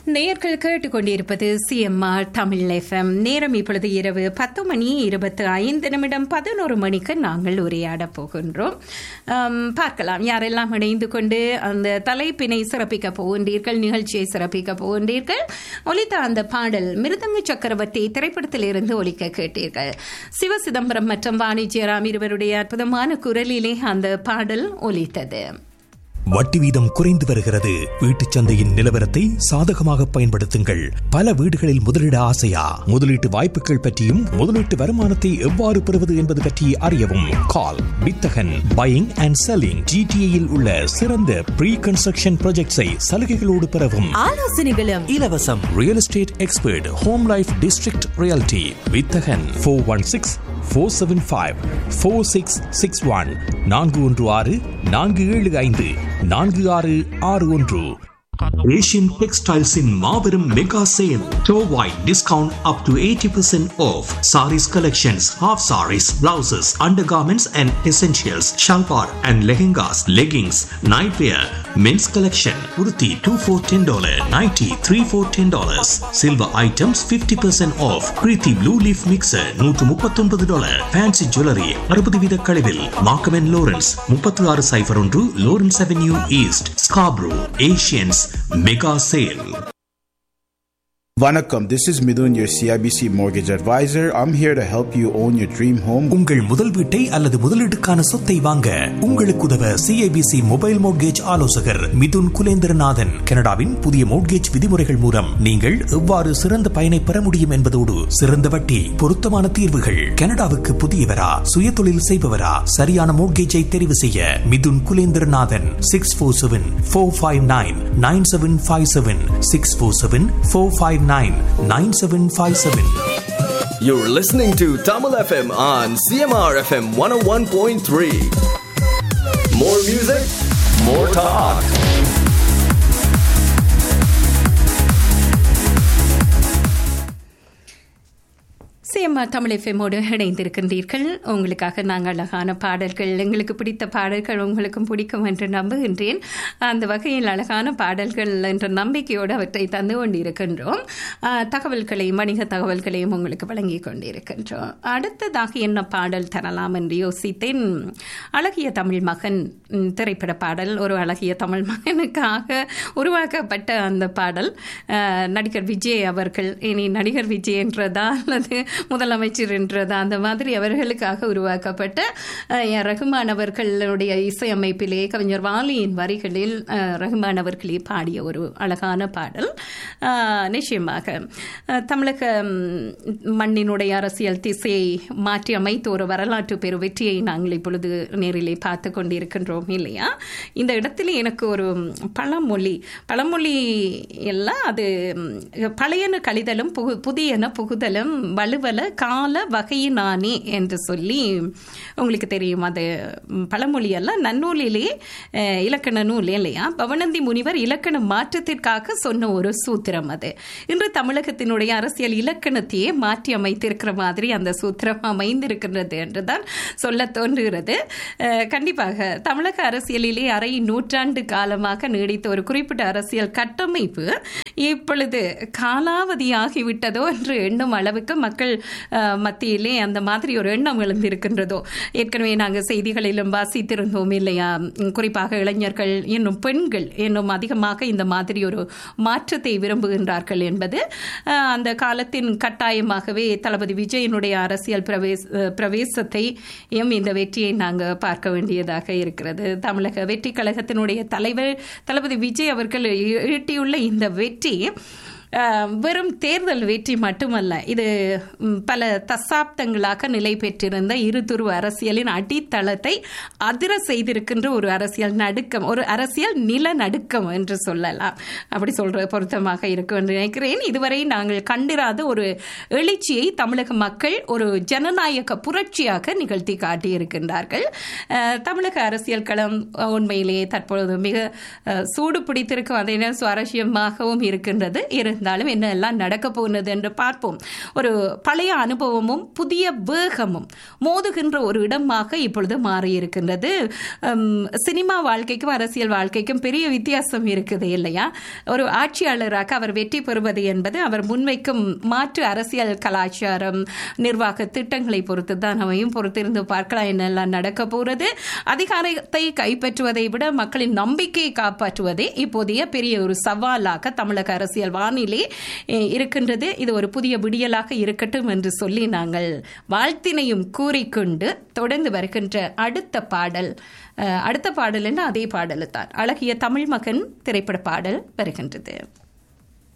நேர்கள் கேட்டுக்கொண்டிருப்பது CMR Tamil FM நேரம் இப்பொழுது இரவு பத்து மணி இருபத்து ஐந்து நிமிடம் பதினோரு மணிக்கு நாங்கள் உரையாட போகின்றோம் ஆம், பார்க்கலாம் யாரெல்லாம் இணைந்து கொண்டு அந்த தலைப்பினை சிறப்பிக்க போகின்றீர்கள் நிகழ்ச்சியை சிறப்பிக்க போகின்றீர்கள் ஒலித்த அந்த பாடல் மிருதங்க சக்கரவர்த்தி திரைப்படத்திலிருந்து ஒலிக்க கேட்டீர்கள் சிவ சிதம்பரம் மற்றும் வாணிஜ்யராம் இருவருடைய அற்புதமான குரலிலே அந்த பாடல் ஒலித்தது வட்டி வீதம் குறைந்து வருகிறது வீட்டுச் சந்தையின் நிலவரத்தை சாதகமாக பயன்படுத்துங்கள் பல வீடுகளில் முதலீட ஆசையா முதலீட்டு வாய்ப்புகள் பற்றியும் முதலீட்டு வருமானத்தை எவ்வாறு பெறுவது என்பது பற்றி அறியவும் கால் வித்தகன் பையிங் அண்ட் செல்லிங் ஜிடிஏயில் உள்ள சிறந்த ப்ரீ கன்ஸ்ட்ரக்ஷன் ப்ராஜெக்ட்ஸை சலுகைகளோடு பெறவும் ஆலோசனைகளும் இலவசம் real estate expert home life district reality வித்தகன் four one six four seven five four six six one நான்கு ஒன்று ஆறு நான்கு ஏழு ஐந்து நான்கு ஆறு ஆறு ஒன்று ஏஷியன் டெக்ஸ்டைல்ஸின் மாபெரும் மெகா சேல் டோவாய் discount up to eighty percent off saris collections half saris blouses under garments and essentials salwar and lehengas leggings night wear men's collection உருத்தி two four ten dollar ninety three four ten dollars silver items fifty percent off Preethi Blue Leaf mixer நூற்று முப்பத்தொன்பது dollar fancy jewellery அறுபது வீத கழிவில் மார்க்கமென் Lawrence முப்பத்தி ஆறு cipher ஒன்று Lawrence Avenue East Scarborough Asians mega sale Vanakkam, this is Midun, your CIBC mortgage advisor. I'm here to help you own your dream home. உங்கள் முதல் வீட்டை அல்லது முதலீட்டுக்கான சொத்தை வாங்க உங்களுக்கு உதவ சிஐபிசி மொபைல் மோட்கேஜ் ஆலோசகர் மிதுன் குலேந்திரநாதன் கனடாவின் புதிய மோட்கேஜ் விதிமுறைகள் மூலம் நீங்கள் எவ்வாறு சிறந்த பயனை பெற முடியும் என்பதோடு சிறந்த வட்டி பொருத்தமான தீர்வுகள் கனடாவுக்கு புதியவரா சுயதொழில் செய்பவரா சரியான மோட்கேஜை தெரிவு செய்ய Mithun Kulendranathan six four seven four five nine nine seven five seven six four seven four five nine nine seven five seven You're listening to Tamil FM on CMR FM 101.3. More music, more talk. சேமா தமிழ் எஃப்எம்மோடு இணைந்திருக்கின்றீர்கள் உங்களுக்காக நாங்கள் அழகான பாடல்கள் எங்களுக்கு பிடித்த பாடல்கள் உங்களுக்கும் பிடிக்கும் என்று நம்புகின்றேன் அந்த வகையில் அழகான பாடல்கள் என்ற நம்பிக்கையோடு அவற்றை தந்து கொண்டிருக்கின்றோம் ஆஹ், தகவல்களையும் வணிக தகவல்களையும் உங்களுக்கு வழங்கி கொண்டிருக்கின்றோம் அடுத்ததாக என்ன பாடல் தரலாம் என்று யோசித்தேன் அழகிய தமிழ் மகன் ம், திரைப்பட பாடல் ஒரு அழகிய தமிழ் மகனுக்காக உருவாக்கப்பட்ட அந்த பாடல் ஆஹ், நடிகர் விஜய் அவர்கள் இனி நடிகர் விஜய் என்றதா அல்லது முதலமைச்சர் என்றதா அந்த மாதிரி அவர்களுக்காக உருவாக்கப்பட்ட அஹ், ஏ. ரகுமான் அவர்களுடைய இசையமைப்பிலே கவிஞர் வாலியின் வரிகளில் அஹ், ரகுமான் அவர்களே பாடிய ஒரு அழகான பாடல் அஹ், நிச்சயமாக அஹ், தமிழக ம், மண்ணினுடைய அரசியல் திசையை மாற்றி அமைத்த ஒரு வரலாற்று பெரு வெற்றியை நாங்கள் இப்பொழுது நேரிலே பார்த்து கொண்டிருக்கின்றோம் இல்லையா இந்த இடத்துல எனக்கு ஒரு பழமொழி பழமொழி எல்லாம் அது ம், பழையன கழிதலும் புகு புதியன புகுதலும் வலுவல கால வகையினானே என்று சொல்லி உங்களுக்கு தெரியும் அது ம், பழமொழி எல்லாம் நன்னூலிலே அஹ், இலக்கண நூல் இல்லையா பவனந்தி முனிவர் இலக்கண மாற்றத்திற்காக சொன்ன ஒரு சூத்திரம் அது இன்று தமிழகத்தினுடைய அரசியல் இலக்கணத்தையே மாற்றி அமைத்திருக்கிற மாதிரி அந்த சூத்திரம் அமைந்திருக்கின்றது என்றுதான் சொல்ல தோன்றுகிறது அஹ், கண்டிப்பாக தமிழக அரசியலிலே அரை நூற்றாண்டு காலமாக நீடித்த ஒரு குறிப்பிட்ட அரசியல் கட்டமைப்பு இப்பொழுது காலாவதியாகிவிட்டதோ என்று எண்ணும் அளவுக்கு மக்கள் அஹ், மத்தியிலே அந்த மாதிரி ஒரு எண்ணம் எழுந்திருக்கின்றதோ ஏற்கனவே நாங்கள் செய்திகளிலும் வாசித்திருந்தோம் இல்லையா உம், குறிப்பாக இளைஞர்கள் இன்னும் பெண்கள் இன்னும் அதிகமாக இந்த மாதிரி ஒரு மாற்றத்தை விரும்புகின்றார்கள் என்பது அஹ், அந்த காலத்தின் கட்டாயமாகவே தளபதி விஜயனுடைய அரசியல் பிரவேச அஹ், பிரவேசத்தை எம் இந்த வெற்றியை நாங்கள் பார்க்க வேண்டியதாக இருக்கிறது தமிழக வெற்றி கழகத்தினுடைய தலைவர் தளபதி விஜய் அவர்கள் ஈ- ஈட்டியுள்ள இந்த வெற்றி அஹ், வெறும் தேர்தல் வெற்றி மட்டுமல்ல இது ம், பல தசாப்தங்களாக நிலை பெற்றிருந்த இருதுருவ அரசியலின் அடித்தளத்தை அதிர செய்திருக்கின்ற ஒரு அரசியல் நடுக்கம் ஒரு அரசியல் நிலநடுக்கம் என்று சொல்லலாம் அப்படி சொல்ற பொருத்தமாக இருக்கும் என்று நினைக்கிறேன் இதுவரை நாங்கள் கண்டிராத ஒரு எழுச்சியை தமிழக மக்கள் ஒரு ஜனநாயக புரட்சியாக நிகழ்த்தி காட்டியிருக்கின்றார்கள் அஹ், தமிழக அரசியல் களம் அஹ், உண்மையிலேயே தற்பொழுது மிக அஹ், சூடு பிடித்திருக்கும் அதே நேரம் சுவாரஸ்யமாகவும் இருக்கின்றது இருந்த இருந்தாலும் என்ன எல்லாம் நடக்க போகிறது என்று பார்ப்போம் ஒரு பழைய அனுபவமும் புதிய வேகமும் மோதுகின்ற ஒரு இடமாக இப்பொழுது மாறியிருக்கின்றது உம், சினிமா வாழ்க்கைக்கும் அரசியல் வாழ்க்கைக்கும் பெரிய வித்தியாசம் இருக்குது இல்லையா ஒரு ஆட்சியாளராக அவர் வெற்றி பெறுவது என்பது அவர் முன்வைக்கும் மாற்று அரசியல் கலாச்சாரம் நிர்வாக திட்டங்களை பொறுத்து தான் அமையும் பொறுத்திருந்து பார்க்கலாம் என்னெல்லாம் நடக்க போகிறது அதிகாரத்தை கைப்பற்றுவதை விட மக்களின் நம்பிக்கையை காப்பாற்றுவதே இப்போதைய பெரிய ஒரு சவாலாக தமிழக அரசியல் வானிலை அஹ், இருக்கின்றது இது ஒரு புதிய விடியலாக இருக்கட்டும் என்று சொல்லி நாங்கள் வாழ்த்தினையும் கூறிக்கொண்டு தொடர்ந்து வருகின்ற அடுத்த பாடல் அஹ், அடுத்த பாடல் என்ன அதே பாடல் தான் அழகிய தமிழ் மகன் திரைப்பட பாடல் வருகின்றது